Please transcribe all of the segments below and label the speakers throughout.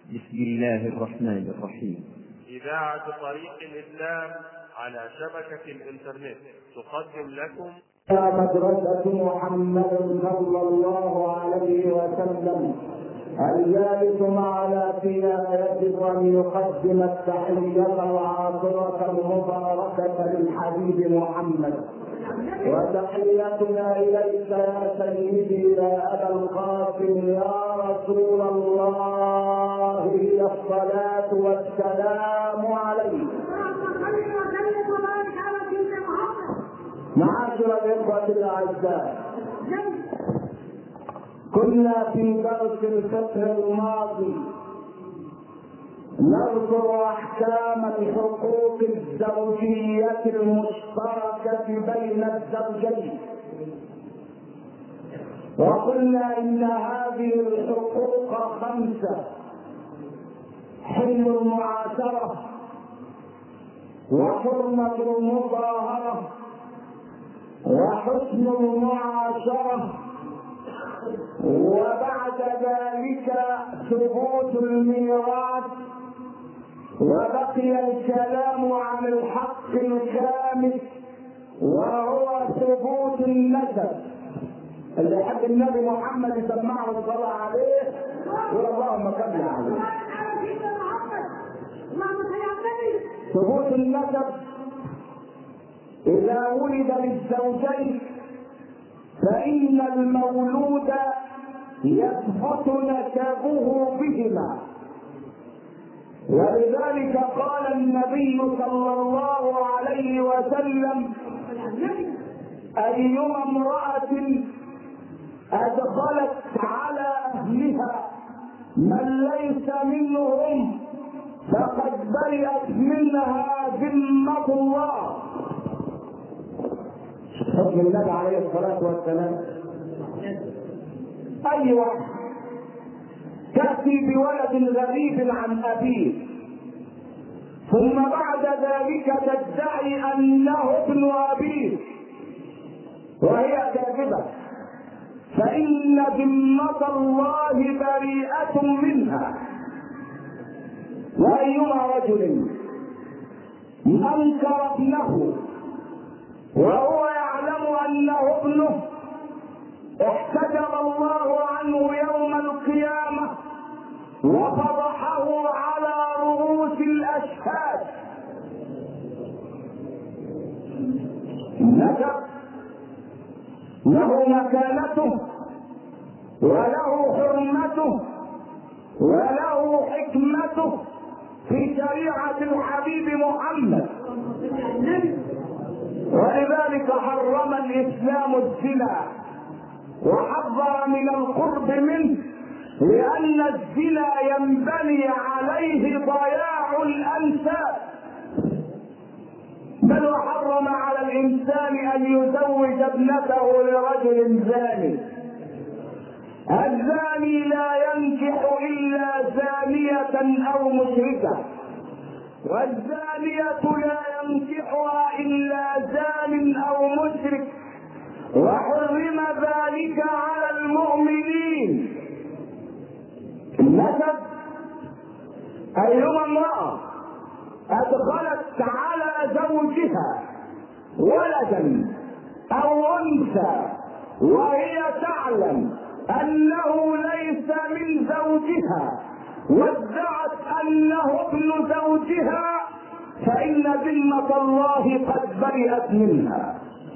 Speaker 1: بسم الله الرحمن الرحيم
Speaker 2: إذاعة طريق الإسلام على شبكة الإنترنت تقدم لكم
Speaker 3: مدرسة محمد صلى الله عليه وسلم الجالس معنا فيها يجب ان يقدم التحيه العاطره المباركه للحبيب محمد وتحيتنا اليك يا سيدي يا ابا القاسم يا رسول الله هي الصلاه والسلام عليك معاشر الاخوه الاعزاء كنا في درس الفقه الماضي نذكر احكام الحقوق الزوجيه المشتركه بين الزوجين وقلنا ان هذه الحقوق خمسه حل المعاشره وحرمه المظاهره وحسن المعاشره وبعد ذلك ثبوت الميراث وبقي الكلام عن الحق الخامس وهو ثبوت النسب اللي يحب النبي محمد يسمعه الصلاة عليه يقول اللهم صل عليه ثبوت النسب إذا ولد للزوجين فإن المولود يثبت نسبه بهما ولذلك قال النبي صلى الله عليه وسلم أيما امرأة أدخلت على أهلها من ليس منهم فقد برئت منها ذمة الله حكم النبي عليه الصلاة والسلام أي واحد تأتي بولد غريب عن أبيه ثم بعد ذلك تدعي أنه ابن أبيه وهي كاذبة فإن ذمة الله بريئة منها وأيما رجل أنكر ابنه وهو يعلم انه ابنه احتجب الله عنه يوم القيامه وفضحه على رؤوس الاشهاد نجب له مكانته وله حرمته وله حكمته في شريعه الحبيب محمد ولذلك حرم الاسلام الزنا وحذر من القرب منه لان الزنا ينبني عليه ضياع الانساب بل وحرم على الانسان ان يزوج ابنته لرجل زاني الزاني لا ينكح الا زانيه او مشركه والزانية لا ينكحها إلا زان أو مشرك وحرم ذلك على المؤمنين النسب أيما امرأة أدخلت على زوجها ولدا أو أنثى وهي تعلم أنه ليس من زوجها وادعت انه ابن زوجها فان ذمه الله قد برئت منها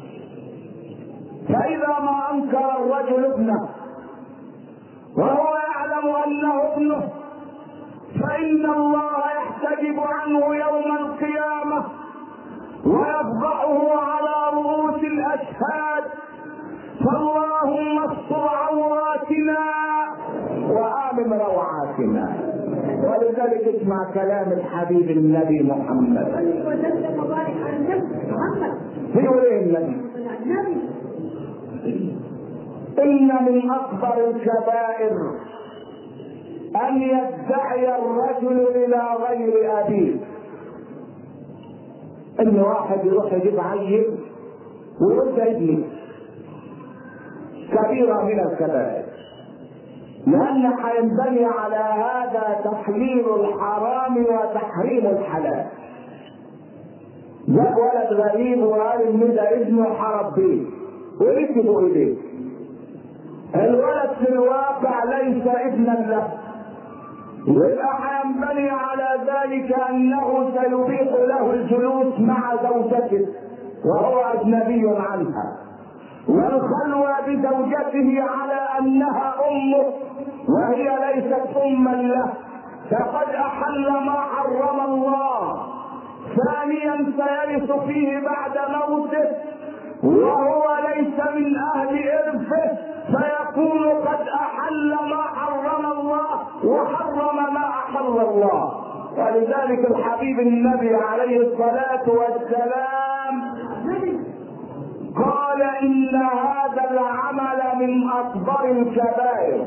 Speaker 3: فاذا ما انكر الرجل ابنه وهو يعلم انه ابنه فان الله يحتجب عنه يوم القيامه ويفضحه على رؤوس الاشهاد فاللهم استر عوراتنا وآمن روعاتنا ولذلك اسمع كلام الحبيب النبي محمد بيقول ايه النبي ان من اكبر الكبائر ان يدعي الرجل الى غير ابيه ان واحد يروح يجيب عيل ويقول ده ابني كبيره من الكبائر لأن هينبني على هذا تحليل الحرام وتحريم الحلال جاء ولد غريب وقال ان ده ابنه حرب بيه وركبوا اليه الولد في الواقع ليس ابنا له يبقى هينبني على ذلك انه سيبيح له الجلوس مع زوجته وهو اجنبي عنها والخلوة بزوجته على انها امه وهي ليست اما له فقد احل ما حرم الله ثانيا سيرث فيه بعد موته وهو ليس من اهل ارثه فيكون قد احل ما حرم الله وحرم ما احل الله ولذلك الحبيب النبي عليه الصلاه والسلام قال ان هذا العمل من اكبر الكبائر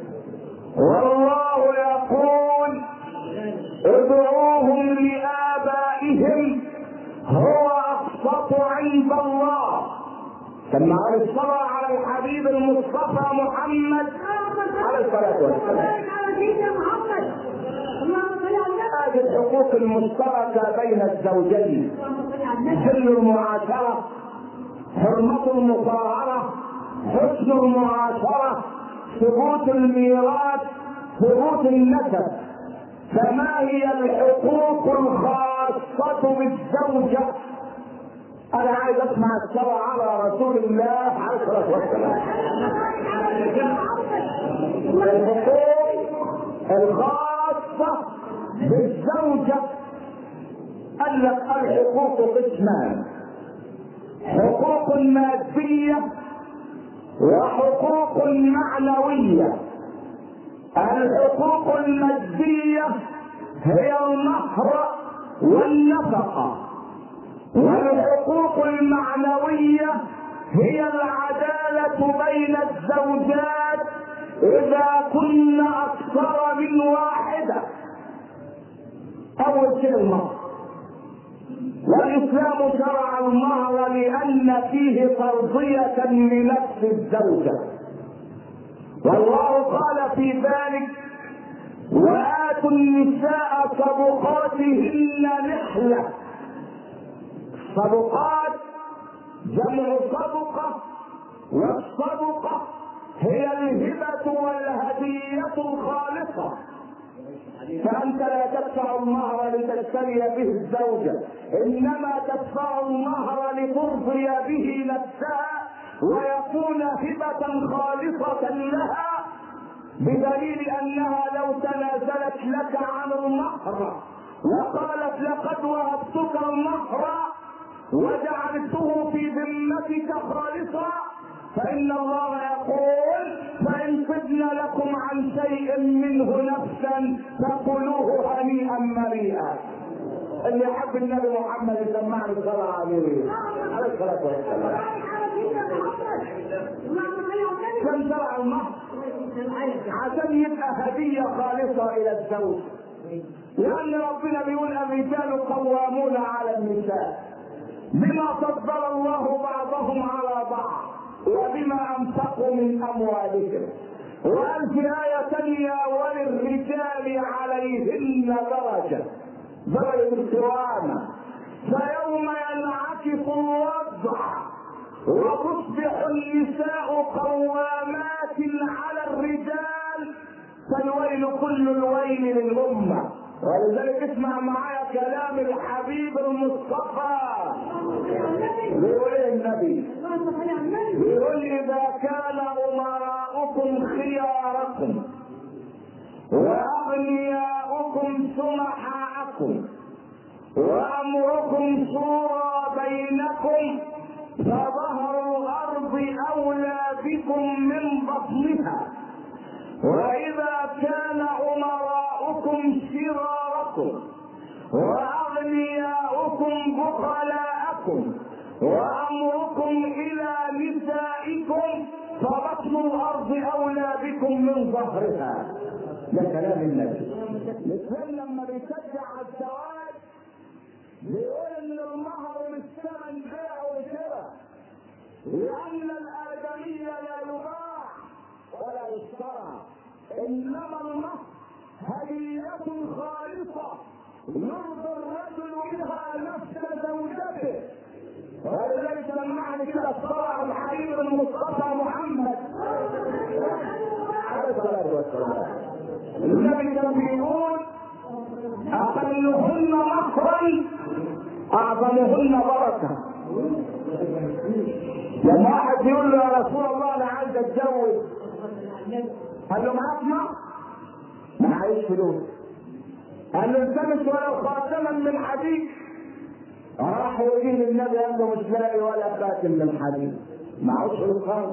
Speaker 3: والله يقول ادعوهم لآبائهم هو أقسط عند الله ثم قال الصلاة على الحبيب المصطفى محمد عليه الصلاة والسلام هذه الحقوق المشتركة بين الزوجين سر المعاشرة حرمة المصاهرة حسن المعاشرة ثبوت الميراث ثبوت النسب فما هي الحقوق الخاصة بالزوجة؟ أنا عايز أسمع الصلاة على رسول الله عليه الصلاة والسلام. الحقوق الخاصة بالزوجة قال لك الحقوق قسمان حقوق مادية وحقوق معنوية الحقوق المادية هي المهر والنفقة والحقوق المعنوية هي العدالة بين الزوجات إذا كن أكثر من واحدة أول شيء المهر والإسلام شرع المهر لأن فيه فرضية لنفس الزوجة والله قال في ذلك وآتوا النساء صدقاتهن نحلة صدقات جمع صدقة والصدقة هي الهبة والهدية الخالصة فأنت لا تدفع المهر لتشتري به الزوجة إنما تدفع المهر لترضي به نفسها ويكون هبة خالصة لها بدليل أنها لو تنازلت لك عن المهر وقالت لقد وهبتك المهر وجعلته في ذمتك خالصا فإن الله يقول فإن طبن لكم عن شيء منه نفسا فكلوه هنيئا مريئا اللي يحب النبي محمد يسمعني الصلاة عليه عليه الصلاة والسلام كم شرع المهر عشان يبقى هدية خالصة إلى الزوج لأن ربنا بيقول الرجال قوامون على النساء بما فضل الله بعضهم على بعض وبما أنفقوا من أموالهم وقال في آية ثانية وللرجال عليهن درجة درجة القوامة فيوم ينعكس الوضع وتصبح النساء قوامات على الرجال فالويل كل الويل للأمة ولذلك اسمع معايا كلام الحبيب المصطفى بيقول ايه النبي بيقول اذا كان امراؤكم خياركم واغنياؤكم سمحاءكم وامركم شورى بينكم فظهر الارض اولى بكم من بطنها واذا كان امراؤكم شراركم واغنياؤكم بخلاءكم وامركم الى نسائكم فبطن الارض اولى بكم من ظهرها ده كلام النبي مثل لما بيشجع على الزواج بيقول ان المهر مش ثمن بيع وشراء لان الادمي لا يباع ولا يشترى انما النصر هدية خالصة يرضى الرجل بها نفس زوجته ولذلك سمعني كده الصلاة الحبيب المصطفى محمد عليه الصلاة والسلام النبي كان بيقول أقلهن مصرا أعظمهن بركة لما واحد يقول له يا رسول الله أنا عايز أتجوز قال له معاك مصر؟ معيش فلوس قال له التمس ولو خاتما من حديد راح يجيب النبي قال له مش لاقي ولا خاتم من حديد معهوش فلوس خالص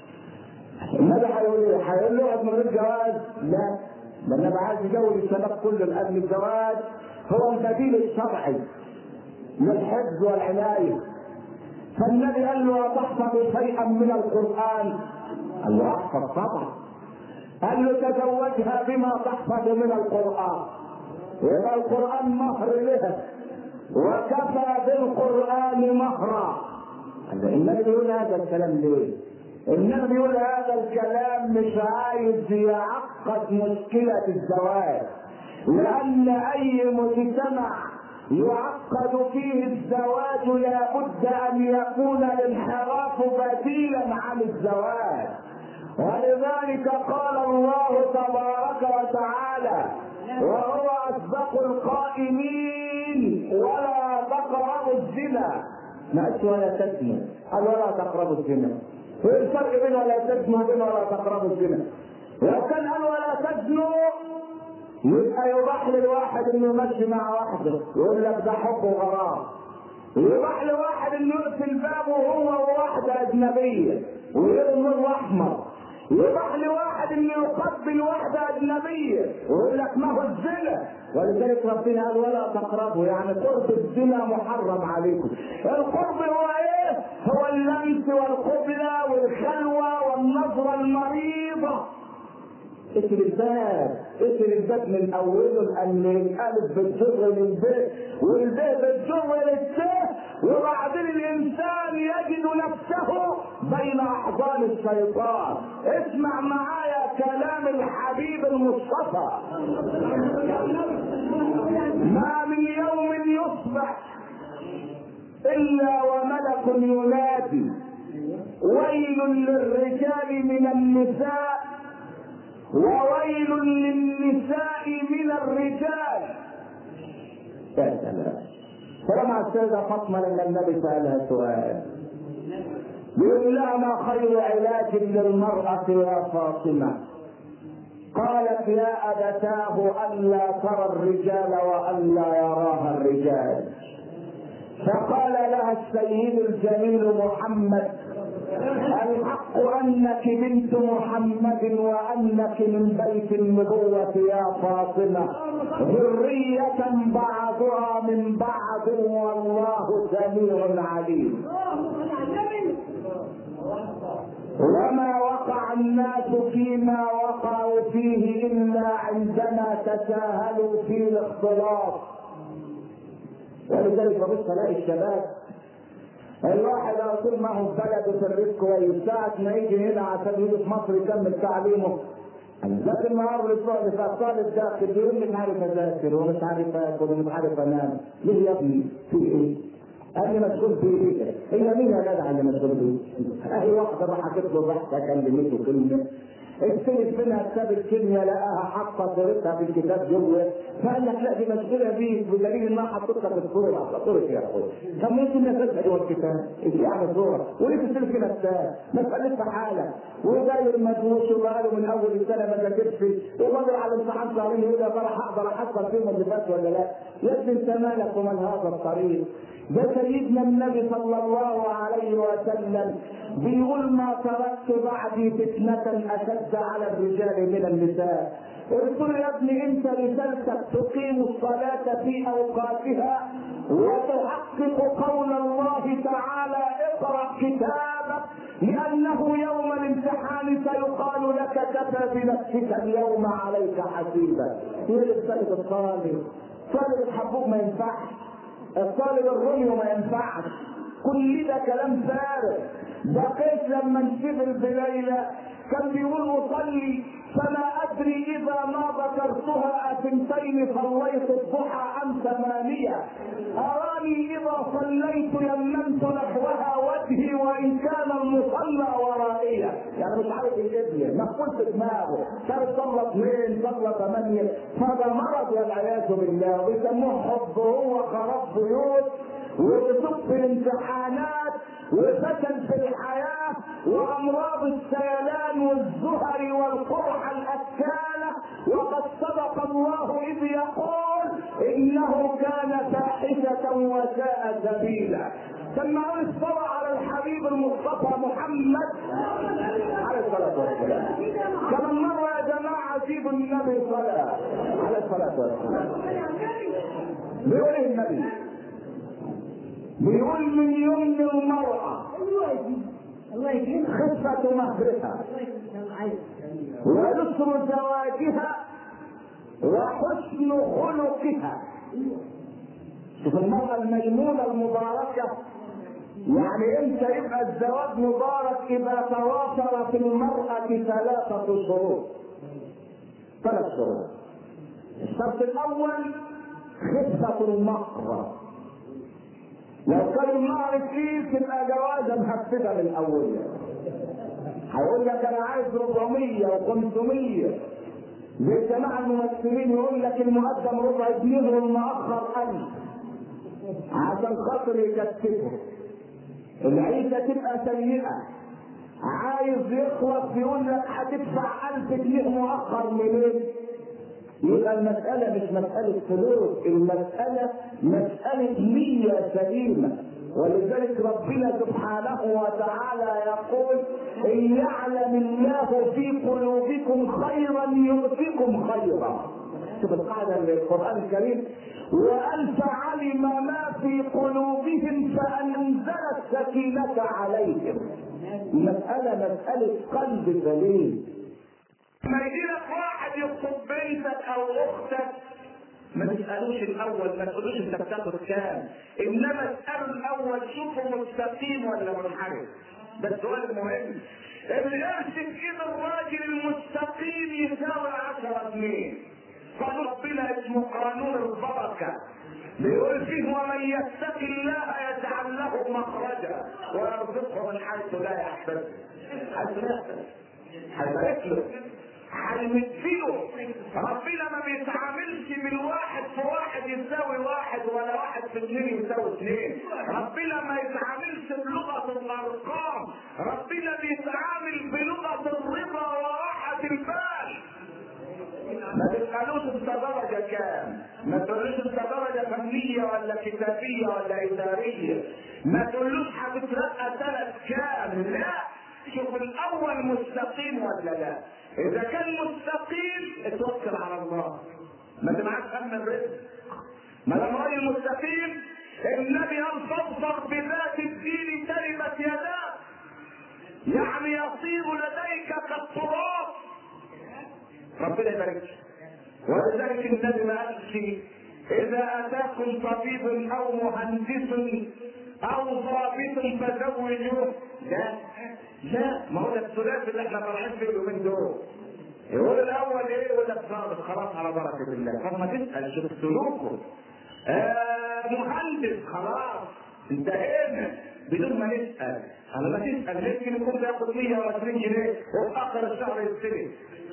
Speaker 3: النبي هيقول ايه؟ هيقول له من غير جواز؟ لا ده النبي عايز يجوز الشباب كله قبل الجواز هو البديل الشرعي للحفظ والعنايه فالنبي قال له تحفظ شيئا من القران قال له احفظ طبعا قال له تزوجها بما تحفظ من القران يبقى القران مهر لها وكفى بالقران مهرا قال له النبي بيقول هذا الكلام ليه؟ النبي بيقول هذا الكلام مش عايز يعقد مشكلة الزواج لأن أي مجتمع يعقد فيه الزواج لابد أن يكون الانحراف بديلا عن الزواج ولذلك قال الله تبارك وتعالى وهو أصدق القائلين ولا تقربوا الزنا ما ولا تزنوا قال ولا تقربوا الزنا ايه الفرق بين ولا تزنوا وبين ولا تقربوا الزنا؟ لو كان قال ولا تزنوا يبقى يباح للواحد انه يمشي مع واحده يقول لك ده حب وغرام يباح لواحد انه يقفل بابه هو وواحده اجنبيه ويقول نور احمر يباح لواحد انه يقبل واحده اجنبيه ويقول لك ما هو الزنا ولذلك ربنا قال ولا تقربوا يعني قرب الزنا محرم عليكم القرب هو ايه؟ هو اللمس والقبلة والخلوة والنظرة المريضة اسم الباب اسم الباب من اوله لان الالف بالجر للباء والباء بالجر للتاء وبعدين الانسان يجد نفسه بين احضان الشيطان اسمع معايا كلام الحبيب المصطفى ما من يوم يصبح الا وملك ينادي ويل للرجال من النساء وويل للنساء من الرجال يا سلام فلما السيدة فاطمة لما النبي سألها سؤال بيقول لها ما خير علاج للمرأة يا فاطمة قالت يا أبتاه ألا ترى الرجال وألا يراها الرجال فقال لها السيد الجليل محمد الحق انك بنت محمد وانك من بيت النبوة يا فاطمة ذرية بعضها من بعض والله سميع عليم وما وقع الناس فيما وقعوا فيه الا عندما تساهلوا في الاختلاط ولذلك ببص الاقي الشباب الواحد على طول ما هو في بلده في الرزق كويس ساعة ما يجي هنا عشان يجي في مصر يكمل تعليمه لكن النهار الاسبوع اللي فات طالب داخل بيقول لي مش عارف اذاكر ومش عارف اكل ومش عارف انام ليه يا ابني في ايه؟ قال لي مشغول في ايه؟ هي مين يا جدع اللي مشغول بيه؟ اهي واحده راح حكيت له ضحكه كلمته كلمه السيد منها كتاب الكيمياء لقاها حاطه صورتها في الكتاب جوه فقال لك لا دي مشغوله بيك بدليل انها حطيتها في الصوره صورة يا اخويا طب ممكن نفسها جوه الكتاب انت يعني صوره وليه تسيب كده كتاب مسألة في حالك وداير مدروس وبقاله من اول السنه ما ذاكرش وبدر على الامتحان شهرين يقول يا ترى هقدر احصل فيهم اللي فات ولا لا يا ابني انت مالك ومن هذا الطريق ده سيدنا النبي صلى الله عليه وسلم بيقول ما تركت بعدي فتنة أشد على الرجال من النساء قلت له يا ابني انت رسالتك تقيم الصلاة في اوقاتها وتحقق قول الله تعالى اقرأ كتابك لأنه يوم الامتحان سيقال لك كفى بنفسك اليوم عليك حسيبا. هي رسالة الطالب. طالب الحبوب ما ينفعش. الطالب الرمي ما ينفعش. كل ده كلام فارغ. بقيت لما انشغل بليلى كان بيقول اصلي فما أدري إذا ما ذكرتها أثنتين صليت الضحى أم ثمانية أراني إذا صليت يمنت نحوها وجهي وإن كان المصلى ورائيا يعني مش عارف يجيب ما قلت دماغه كان صلى اثنين صلى ثمانية هذا مرض والعياذ بالله ويسموه حب هو خراب بيوت ويصب في الامتحانات وفتن في الحياة وأمراض السيلان والزهر والقرح الأكالة وقد صدق الله إذ يقول إنه كان فاحشة وساء سبيلا سمعوا الصلاة على الحبيب المصطفى محمد عليه الصلاة والسلام كم مرة يا جماعة جيبوا النبي صلاة عليه الصلاة والسلام بيقول إيه النبي بيقول من يمن المرأة
Speaker 1: الله يكرمك
Speaker 3: خفة مهرها
Speaker 1: الله يكرمك
Speaker 3: ويسر زواجها وحسن خلقها شوف المرأة الميمونة المباركة يعني امتى يبقى الزواج مبارك اذا توافر في المرأة ثلاثة شروط ثلاث شروط الشرط الاول خفة المهر لو كان المهر فيه تبقى جوازة مهففة من اولها هيقول لك انا عايز 400 و500 زي الجماعه الممثلين يقول لك المقدم ربع جنيه والمؤخر 1000 عشان خاطر يكتفه العيشه تبقى سيئه عايز يخلص يقول لك هتدفع 1000 جنيه مؤخر منين؟ يبقى المسألة مش مسألة فلوس، المسألة مسألة نية سليمة، ولذلك ربنا سبحانه وتعالى يقول إن يعلم الله في قلوبكم خيرا يؤتكم خيرا. شوف القاعدة من القرآن الكريم وأن فعلم ما في قلوبهم فأنزل السكينة عليهم. المسألة مسألة قلب سليم.
Speaker 4: ما يجيلك واحد يخطب بنتك او اختك ما تسالوش الاول ما تقولوش انت بتاخد كام انما اسالوا الاول شوفوا مستقيم ولا منحرف ده السؤال المهم القرش في ايد الراجل المستقيم يساوي 10 جنيه قال ربنا اسمه قانون البركه بيقول فيه ومن يتق الله يجعل له مخرجا ويرزقه من حيث لا يحتسب حيث لا يحتسب هيبارك له هيمثله ربنا ما بيتعاملش من واحد في واحد يساوي واحد ولا واحد في اثنين يساوي اثنين ربنا ما يتعاملش بلغة الارقام ربنا بيتعامل بلغة الرضا وراحة البال ما تسألوش انت درجة كام ما تقولوش انت درجة فنية ولا كتابية ولا إدارية ما تقولوش هتترقى ثلاث كام لا شوف الأول مستقيم ولا لا إذا كان مستقيم اتوكل على الله ما تبعتش هم الرزق ما دام راجل مستقيم النبي قال فاظفر بذات الدين تربت يداك يعني يصير لديك كالتراب ربنا يبارك لك. ولذلك النبي ما قالش اذا اتاكم طبيب او مهندس او ضابط فزوجوه لا لا ما هو ده الثلاثي اللي احنا طالعين فيه اليومين دول يقول الاول ايه يقول لك ضابط خلاص على بركه الله طب ما تسال شوف سلوكه آه مهندس خلاص انتهينا بدون ما نسال انا ما تسال يمكن يكون بياخد 120 جنيه وفي اخر الشهر يستلم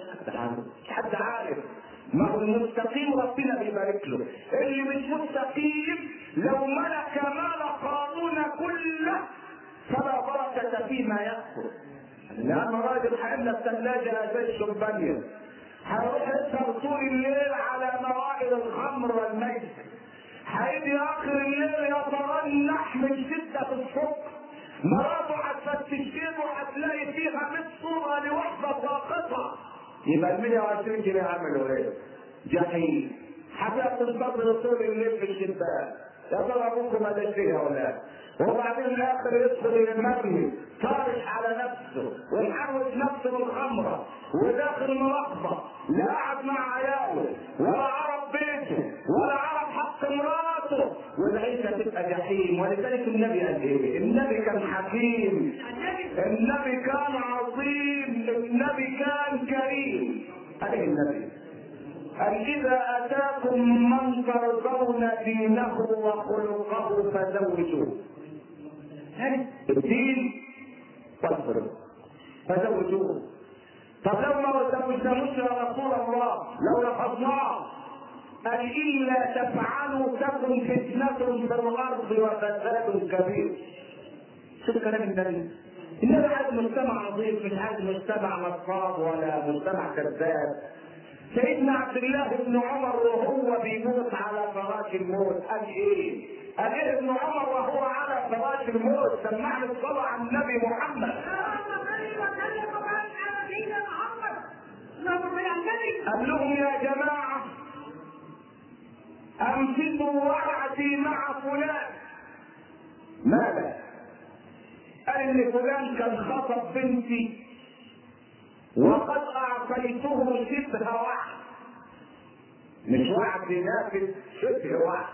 Speaker 4: حد عارف ما هو المستقيم ربنا بيبارك له اللي مش مستقيم لو ملك مال قارون كله فلا بركة فيما يأكل لأن راجل هيملى الثلاجة زي الشمبانيا هيروح يسهر طول الليل على موائد الخمر والميت هيجي آخر الليل يترنح من شدة السكر مراته هتفتش بيته هتلاقي فيها 100 صورة لوحدة ساقطة يبقى ال 120 جنيه عملوا ايه؟ جحيم هتاكل صدر طول الليل في الشباك يا ترى ابوكم ما فيها ولا وبعدين الاخر يدخل المرمي طارش على نفسه ويحرك نفسه بالخمره وداخل ملخبط لا قعد مع عياله ولا عرف بيته ولا عرف حق مراته والعيشه تبقى جحيم ولذلك النبي قال ايه؟ النبي كان حكيم النبي كان عظيم النبي كان كريم عليه النبي قال إذا أتاكم من ترضون دينه وخلقه فزوجوه الدين والخلق فزوجوه طب لو ما زوجناهوش يا رسول الله لو رفضناه قال إلا تفعلوا تكن فتنة في الأرض وفساد كبير شوف كلام النبي النبي عايز مجتمع نظيف مش عايز مجتمع نصاب ولا مجتمع كذاب سيدنا عبد الله بن عمر وهو بيموت على فراش الموت قال ايه؟ قال ايه ابن عمر وهو على فراش الموت سمعني الصلاة على النبي محمد قال لهم يا جماعة أنفقوا وعدي مع فلان ماذا؟ قال إن فلان كان خطب بنتي وقد أعطيته شبه وعد مش وعد نافذ شبه وعد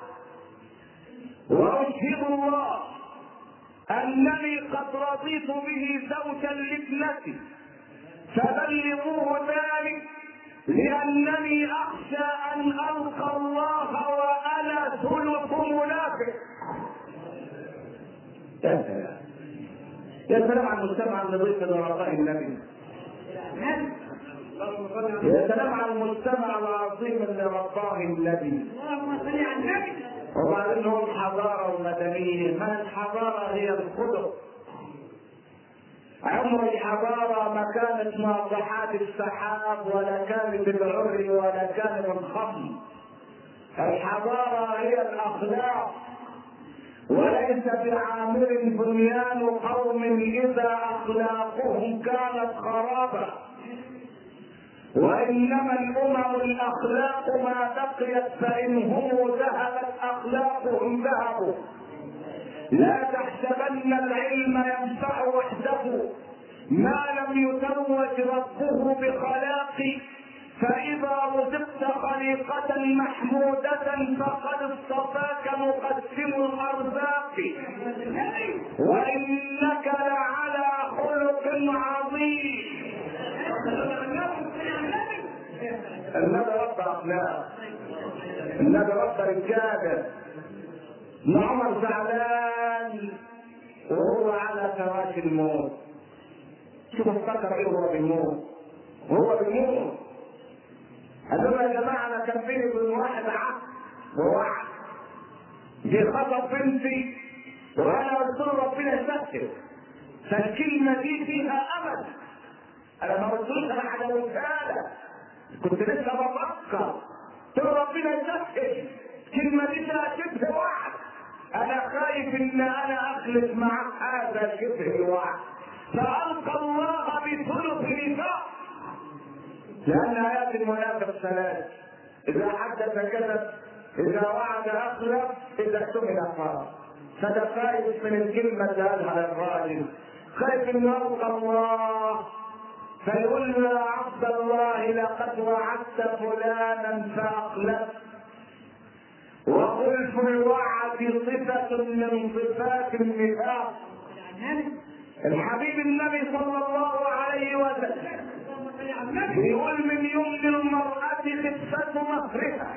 Speaker 4: وأشهد الله أنني قد رضيت به زوجا لابنتي فبلغوه ذلك لأنني أخشى أن ألقى الله وأنا ثلث منافق. يا سلام. يا سلام على المجتمع النظيف اللي رضاه النبي. يا سلام على المجتمع العظيم اللي رضاه النبي. وبعدين هو الحضارة والمدنية، ما الحضارة هي الخلق. عمر الحضارة ما كانت ناطحات السحاب ولا كانت العري ولا كانت الخمر الحضارة هي الأخلاق وليس بعامر بنيان قوم إذا أخلاقهم كانت خرابا وإنما الأمم الأخلاق ما بقيت فإنهم ذهبت أخلاقهم ذهبوا لا تحسبن العلم ينفع وحده ما لم يتوج ربه بخلاق فإذا رزقت خليقة محمودة فقد اصطفاك مقسم الأرزاق وإنك لعلى خلق عظيم النبي رب أخلاق النبي رب رجاله ابن عمر زعلان وهو على فراش الموت شوف افتكر ايه وهو بيموت وهو بيموت قال لهم يا جماعه انا كان بيني وبين واحد عقد ووعد جه خطب بنتي وانا قلت له ربنا يسهل فالكلمه دي فيها امل انا ما قلتلوش انا هجوزها لك كنت لسه بفكر قلت له ربنا يسهل الكلمه دي فيها شبه وعد انا خايف ان انا اخلف مع هذا شبه الوعد فالقى الله بثلث ميثاق لان ايات المنافق ثلاث اذا حدث كذب اذا وعد اخلف اذا اؤتمن خاف فده خايف من الكلمه اللي قالها الراجل خايف ان يلقى الله فيقول له يا عبد الله لقد وعدت فلانا فاخلفت وخلف الوعد صفة من صفات النفاق الحبيب النبي صلى الله عليه وسلم يقول من يمن المرأة خفة مهرها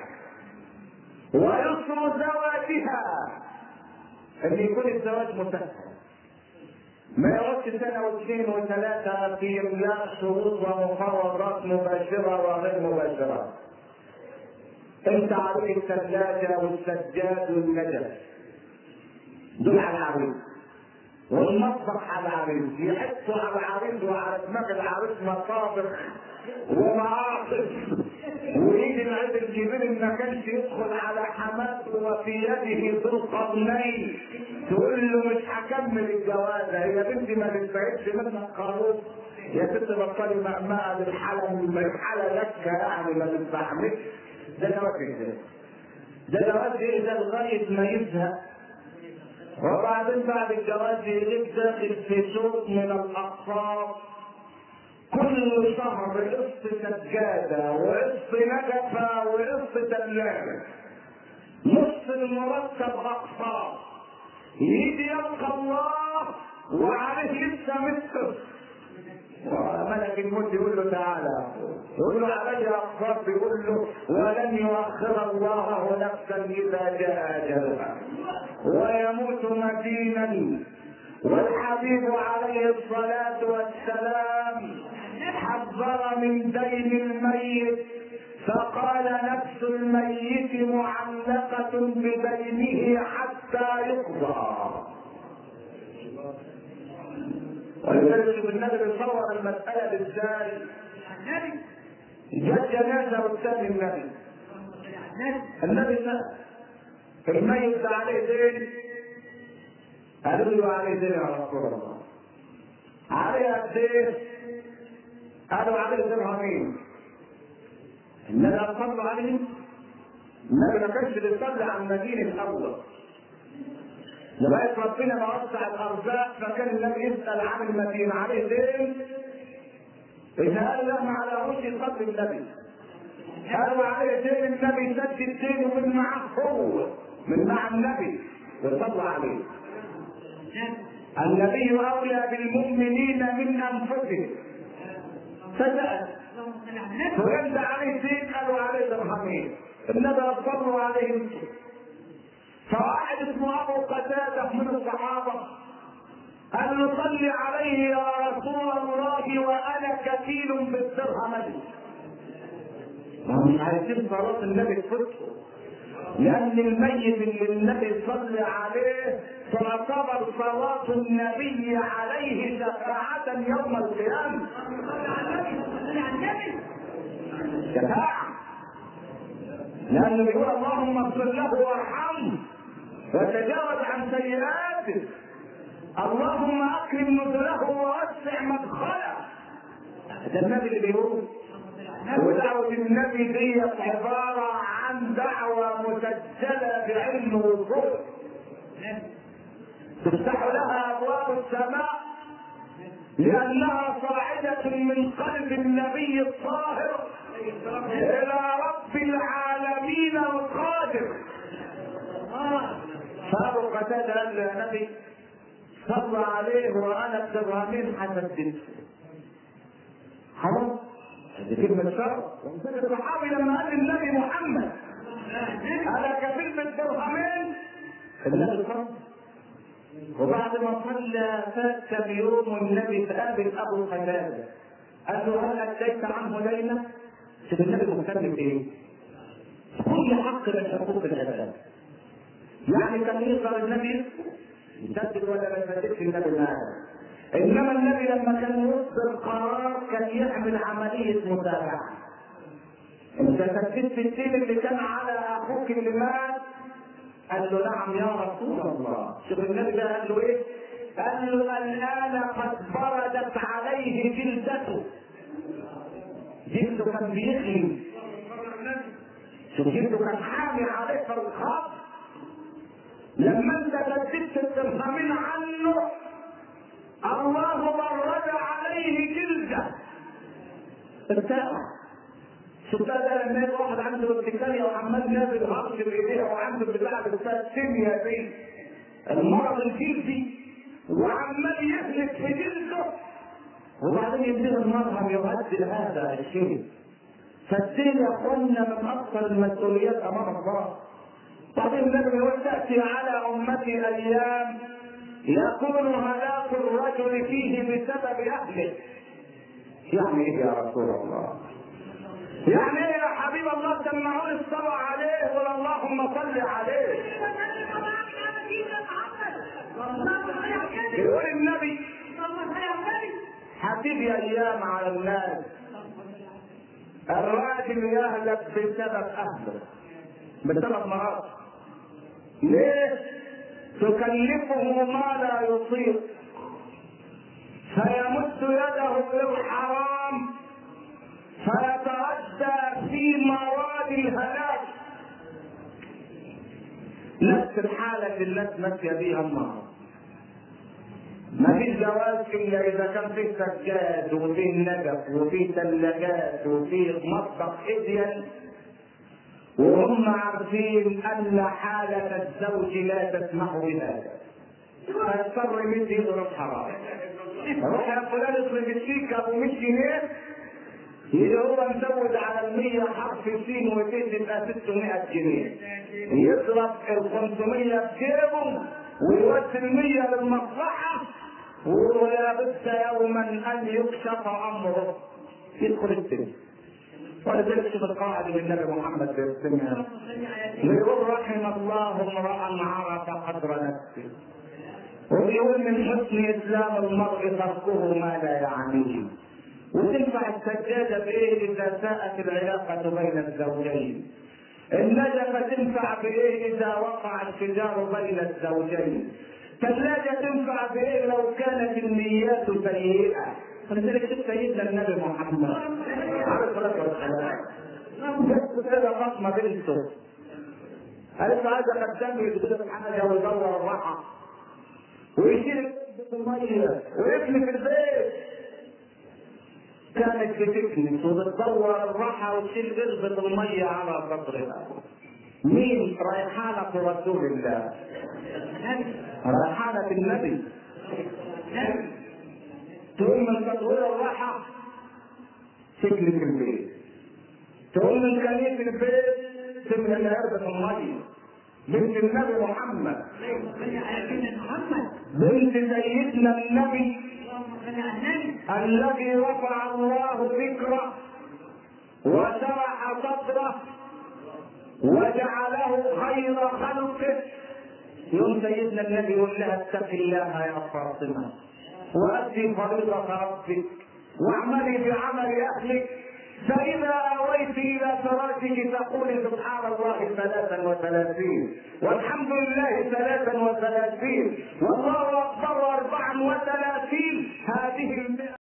Speaker 4: ويسر زواجها ان يكون الزواج مسهل ما يقعدش سنة واثنين وثلاثة في إملاء شروط ومفاوضات مباشرة وغير مباشرة. أنت عليك الثلاجة والسجاد والنجف. دول على العريس. والمطبخ على العريس، يحطوا على العريس وعلى دماغ العريس مطابخ ومعاطف ويجي العيد الكبير ما كانش يدخل على حماته وفي يده ذو القرنين تقول له مش هكمل الجوازه هي بنتي ما تنفعتش منك خروف يا ست بطلي مقمقه بالحلم بالحاله لك يعني ما تنفعنيش ده جواز ايه ده جواز ايه ده لغايه ما يزهق وبعدين بعد الجواز يجيب داخل في سوق من الاقساط كل شهر قسط سجادة وقسط نجفة وقسط تلاجة نص المرتب أقساط يجي يلقى الله وعليه لسه متر ملك الموت يقول له تعالى يقول له علي اقصار يقول له ولن يؤخر الله نفسا اذا جاء اجلها ويموت مدينا والحبيب عليه الصلاه والسلام حذر من دين الميت فقال نفس الميت معلقة بدينه حتى يقضى ولذلك شوف النبي بيصور المسألة ازاي جت جنازة قدام النبي النبي سأل الميت ده عليه دين قالوا له عليه دين يا رسول الله عليه قد ايه؟ قالوا عليه درهمين النبي صلوا عليه النبي ما كانش بيصلي على المدينة الأول لغاية ربنا ما وسع الأرزاق فكان النبي يسأل عن المدينة عليه دين إذا قال لا ما علىهوش يصلي النبي قالوا عليه دين النبي سدد دينه من معاه هو من مع النبي وصلى عليه النبي أولى بالمؤمنين من أنفسهم فسأل فلان ده عليه دين قالوا عليه درهمين النبي صلوا عليه فواحد اسمه ابو قتاده من الصحابه قال له صل عليه يا رسول الله وانا كفيل بالدرهمين مش عايزين صلاة النبي تفوتهم لأن الميت اللي النبي صلى عليه تعتبر صلاة النبي عليه شفاعة يوم القيامة. شفاعة. لأنه بيقول اللهم اغفر له وارحمه وتجاوز عن سيئاته. اللهم أكرم نزله ووسع مدخله. ده النبي اللي بيقول ودعوة النبي دي عبارة عن دعوة مسجلة بعلم وصول تفتح لها أبواب السماء لأنها صاعدة من قلب النبي الطاهر إلى رب العالمين القادر فأبو قتادة قال له يا نبي صلى عليه وأنا الدرهمين حسدت حرام دي كلمة شر الصحابي لما قال النبي محمد أنا كفيل بالدرهمين النبي صلى وبعد ما صلى فات كم يوم والنبي تقابل ابو قتاده قال له هل اديت عنه دينا؟ شوف النبي مهتم بايه؟ كل حق من حقوق العباد يعني كان يقدر النبي يسدد ولا ما يسددش النبي معاه انما النبي لما كان يصدر قرار كان يعمل عمليه متابعه انت سددت الدين اللي كان على اخوك اللي مات قال له نعم يا رسول الله شوف النبي ده قال له ايه قال له الان قد بردت عليه جلدته جلده كان بيغلي شوف جلده كان حامي عليه في الخط لما انت سددت الدرهمين عنه الله برد عليه جلده ارتاح شوف ده لما يبقى واحد عنده ارتكارية وعمال نازل عرش بايديه وعنده بتاع بتاع السيميا دي المرض الجلدي وعمال يهلك في جلده وبعدين يديه المرهم يؤدي هذا الشيء فالدين يا اخوانا من اكثر المسؤوليات امام الله بعدين النبي يقول تاتي على امتي ايام يكون هلاك الرجل فيه بسبب اهله يعني ايه يا رسول الله يعني ايه يا حبيب الله سمعوني الصلاة عليه ولا اللهم صل عليه يقول النبي حبيبي ايام على الناس الراجل يهلك بسبب اهله بسبب مرض ليه تكلفه ما لا يطيق فيمد يده للحرام فيتردى في مواد الهلاك نفس الحالة اللي الناس ماشية بيها النهارده ما فيش جواز الا اذا كان فيه سجاد وفيه نجف وفيه ثلاجات وفيه مطبخ ادين وهم عارفين ان حالة الزوج لا تسمح بهذا فيضطر يمد ايده للحرام روح يا فلان اصرف الشيك ابو 100 جنيه يجي هو مزود على المية حرف سين وزيت تبقى 600 جنيه يضرب ال 500 بجيبه ويودي المية للمصلحة ويقول لا بد يوما ان يكشف امره يدخل السجن ولذلك شوف القاعدة من النبي محمد في السنة يقول رحم الله امرأ عرف قدر نفسه ويقول من حسن اسلام المرء تركه ما لا يعنيه وتنفع السجادة بإيه إذا ساءت العلاقة بين الزوجين النجفة تنفع بإيه إذا وقع الشجار بين الزوجين ثلاجة تنفع بإيه لو كانت النيات سيئة ولذلك شوف سيدنا النبي محمد عليه الصلاة والسلام بس كده فاطمة بنته قالت له عايزة خدامي يدخل حاجة ويدور الراحة ويشيل المية ويبني في البيت كانت بتكنس وبتدور الراحة وتشيل قربة المية على صدرها مين ريحانة رسول الله ريحانة النبي تقوم من تطوير الراحة تكنس في البيت تقوم من كنيس البيت تملى قربة المية بنت النبي محمد بنت سيدنا النبي الذي رفع الله ذكره وشرح صدره وجعله خير خلقه يوم سيدنا النبي يقول لها اتق الله يا فاطمه وادي فريضه ربك واعملي بعمل اهلك فإذا أويت إلى فراشك تقول سبحان الله ثلاثا وثلاثين والحمد لله ثلاثا وثلاثين والله أكبر أربعا وثلاثين هذه المئة